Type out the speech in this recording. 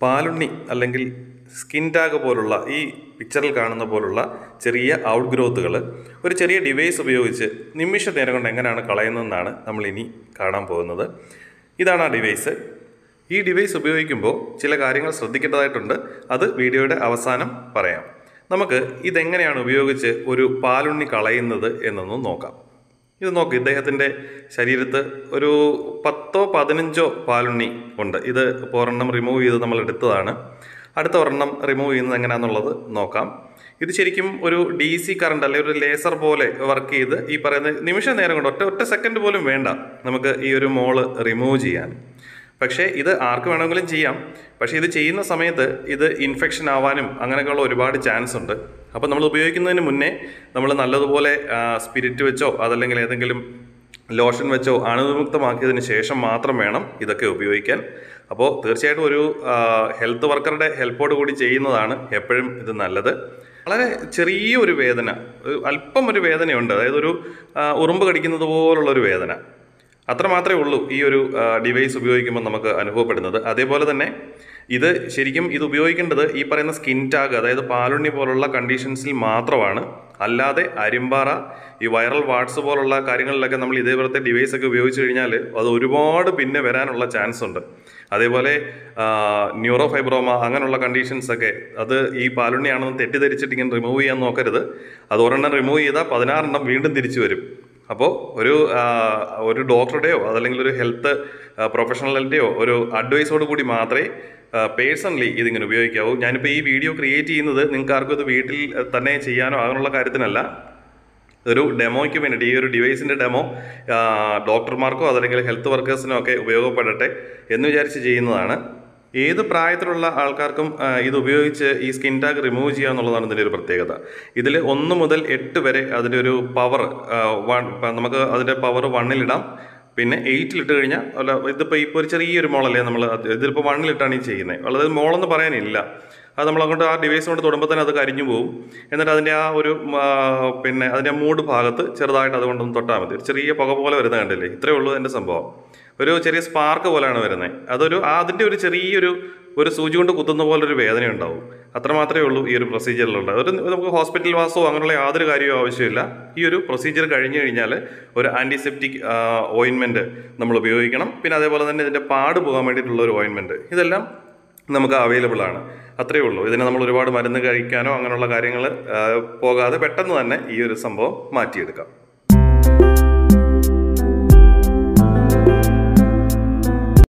പാലുണ്ണി അല്ലെങ്കിൽ skin tag പോലുള്ള ഈ പിക്ചറിൽ കാണുന്ന പോലുള്ള ചെറിയ ഔട്ട് ഗ്രോത്തുകൾ ഒരു ചെറിയ ഡിവൈസ് ഉപയോഗിച്ച് നിമിഷ നേരം കൊണ്ട് എങ്ങനെയാണ് കളയുന്നതെന്നാണ് നമ്മൾ ഇനി കാണാൻ പോകുന്നത് ഇതാണ് ആ ഡിവൈസ് ഈ ഡിവൈസ് ഉപയോഗിക്കുമ്പോൾ ചില കാര്യങ്ങൾ ശ്രദ്ധിക്കേണ്ടതായിട്ടുണ്ട് അത് വീഡിയോയുടെ അവസാനം പറയാം നമുക്ക് ഇതെങ്ങനെയാണ് ഉപയോഗിച്ച് ഒരു പാലുണ്ണി കളയുന്നത് എന്നൊന്ന് നോക്കാം ഇത് നോക്ക് ഇദ്ദേഹത്തിൻ്റെ ശരീരത്ത് ഒരു പത്തോ പതിനഞ്ചോ പാലുണ്ണി ഉണ്ട് ഇത് ഇപ്പോൾ ഒരെണ്ണം റിമൂവ് ചെയ്ത് നമ്മൾ എടുത്തതാണ് അടുത്ത ഒരെണ്ണം റിമൂവ് ചെയ്യുന്നത് എങ്ങനെയാണെന്നുള്ളത് നോക്കാം ഇത് ശരിക്കും ഒരു ഡി സി കറണ്ട് അല്ലെങ്കിൽ ഒരു ലേസർ പോലെ വർക്ക് ചെയ്ത് ഈ പറയുന്ന നിമിഷ നേരം കൊണ്ട് ഒറ്റ ഒറ്റ സെക്കൻഡ് പോലും വേണ്ട നമുക്ക് ഈ ഒരു മോള് റിമൂവ് ചെയ്യാൻ പക്ഷേ ഇത് ആർക്ക് വേണമെങ്കിലും ചെയ്യാം പക്ഷേ ഇത് ചെയ്യുന്ന സമയത്ത് ഇത് ഇൻഫെക്ഷൻ ആവാനും അങ്ങനെയൊക്കെയുള്ള ഒരുപാട് ചാൻസ് ഉണ്ട് അപ്പോൾ നമ്മൾ ഉപയോഗിക്കുന്നതിന് മുന്നേ നമ്മൾ നല്ലതുപോലെ സ്പിരിറ്റ് വെച്ചോ അതല്ലെങ്കിൽ ഏതെങ്കിലും ലോഷൻ വെച്ചോ അണുവിമുക്തമാക്കിയതിന് ശേഷം മാത്രം വേണം ഇതൊക്കെ ഉപയോഗിക്കാൻ അപ്പോൾ തീർച്ചയായിട്ടും ഒരു ഹെൽത്ത് വർക്കറുടെ ഹെൽപ്പോട് കൂടി ചെയ്യുന്നതാണ് എപ്പോഴും ഇത് നല്ലത് വളരെ ചെറിയൊരു വേദന ഒരു അല്പം ഒരു വേദനയുണ്ട് അതായത് ഒരു ആ, ഉറുമ്പ് കടിക്കുന്നത് പോലുള്ള ഒരു വേദന അത്ര മാത്രമേ ഉള്ളൂ ഈ ഒരു ഡിവൈസ് ഉപയോഗിക്കുമ്പോൾ നമുക്ക് അനുഭവപ്പെടുന്നത് അതേപോലെ തന്നെ ഇത് ശരിക്കും ഇത് ഉപയോഗിക്കേണ്ടത് ഈ പറയുന്ന സ്കിൻ ടാഗ് അതായത് പാലുണ്ണി പോലുള്ള കണ്ടീഷൻസിൽ മാത്രമാണ് അല്ലാതെ അരിമ്പാറ ഈ വൈറൽ വാട്സ് പോലുള്ള കാര്യങ്ങളിലൊക്കെ നമ്മൾ ഇതേപോലത്തെ ഡിവൈസ് ഒക്കെ ഉപയോഗിച്ച് കഴിഞ്ഞാൽ അത് ഒരുപാട് പിന്നെ വരാനുള്ള ചാൻസ് ഉണ്ട് അതേപോലെ ന്യൂറോ ഫൈബ്രോമ അങ്ങനെയുള്ള കണ്ടീഷൻസ് ഒക്കെ അത് ഈ പാലുണ്ണിയാണെന്ന് തെറ്റിദ്ധരിച്ചിട്ട് ഇങ്ങനെ റിമൂവ് ചെയ്യാൻ നോക്കരുത് അത് ഒരെണ്ണം റിമൂവ് ചെയ്താൽ പതിനാറെണ്ണം വീണ്ടും തിരിച്ചു വരും അപ്പോൾ ഒരു ആ, ഒരു ഡോക്ടറുടെയോ അതല്ലെങ്കിൽ ഒരു ഹെൽത്ത് പ്രൊഫഷണലിൻ്റെയോ ഒരു അഡ്വൈസോട് കൂടി മാത്രമേ പേഴ്സണലി ഇതിങ്ങനെ ഉപയോഗിക്കാവൂ ഞാനിപ്പോൾ ഈ വീഡിയോ ക്രിയേറ്റ് ചെയ്യുന്നത് നിങ്ങൾക്ക് ആർക്കും ഇത് വീട്ടിൽ തന്നെ ചെയ്യാനോ അങ്ങനെയുള്ള കാര്യത്തിനല്ല ഒരു ഡെമോയ്ക്ക് വേണ്ടിയിട്ട് ഈ ഒരു ഡിവൈസിൻ്റെ ഡെമോ ഡോക്ടർമാർക്കോ അതല്ലെങ്കിൽ ഹെൽത്ത് വർക്കേഴ്സിനോ ഒക്കെ ഉപയോഗപ്പെടട്ടെ എന്ന് വിചാരിച്ച് ചെയ്യുന്നതാണ് ഏത് പ്രായത്തിലുള്ള ആൾക്കാർക്കും ആ, ഇത് ഉപയോഗിച്ച് ഈ സ്കിൻ ടാഗ് റിമൂവ് ചെയ്യുക എന്നുള്ളതാണ് ഇതിൻ്റെ ഒരു പ്രത്യേകത ഇതിൽ ഒന്ന് മുതൽ എട്ട് വരെ അതിൻ്റെ ഒരു പവർ വൺ നമുക്ക് അതിൻ്റെ പവർ വണ്ണിലിടാം പിന്നെ എയ്റ്റിലിട്ട് കഴിഞ്ഞാൽ അല്ല ഇതിപ്പോൾ ഇപ്പോൾ ഒരു ചെറിയൊരു മോളല്ലേ നമ്മൾ ഇതിപ്പോൾ വണ്ണിലിട്ടാണ് ഈ ചെയ്യുന്നത് അതായത് മോളെന്ന് പറയാനില്ല അത് നമ്മൾ അങ്ങോട്ട് ആ ഡിവൈസ് കൊണ്ട് തൊടുമ്പോൾ തന്നെ അത് കരിഞ്ഞു പോകും എന്നിട്ട് അതിൻ്റെ ആ ഒരു ആ, പിന്നെ അതിൻ്റെ മൂട് ഭാഗത്ത് ചെറുതായിട്ട് അതുകൊണ്ടൊന്ന് തൊട്ടാൽ മതി ഒരു ചെറിയ പുക പോലെ വരുന്നത് കണ്ടില്ലേ ഇത്രയേ ഉള്ളൂ എൻ്റെ സംഭവം ഒരു ചെറിയ സ്പാർക്ക് പോലെയാണ് വരുന്നത് അതൊരു ആ അതിൻ്റെ ഒരു ചെറിയൊരു ഒരു സൂചി കൊണ്ട് കുത്തുന്ന പോലെ ഒരു വേദന ഉണ്ടാവും അത്ര മാത്രമേ ഉള്ളൂ ഈ ഒരു പ്രൊസീജിയറിലുള്ളത് ഒരു നമുക്ക് ഹോസ്പിറ്റൽ വാസമോ അങ്ങനെയുള്ള യാതൊരു കാര്യവും ആവശ്യമില്ല ഈ ഒരു പ്രൊസീജിയർ കഴിഞ്ഞു കഴിഞ്ഞാൽ ഒരു ആൻറ്റിസെപ്റ്റിക് ഓയിൻമെൻറ്റ് നമ്മൾ ഉപയോഗിക്കണം പിന്നെ അതേപോലെ തന്നെ ഇതിൻ്റെ പാട് പോകാൻ വേണ്ടിയിട്ടുള്ള ഒരു ഓയിൻമെൻറ്റ് ഇതെല്ലാം നമുക്ക് അവൈലബിൾ ആണ് അത്രയേ ഉള്ളൂ ഇതിന് നമ്മൾ ഒരുപാട് മരുന്ന് കഴിക്കാനോ അങ്ങനെയുള്ള കാര്യങ്ങൾ പോകാതെ പെട്ടെന്ന് തന്നെ ഈ ഒരു സംഭവം മാറ്റിയെടുക്കാം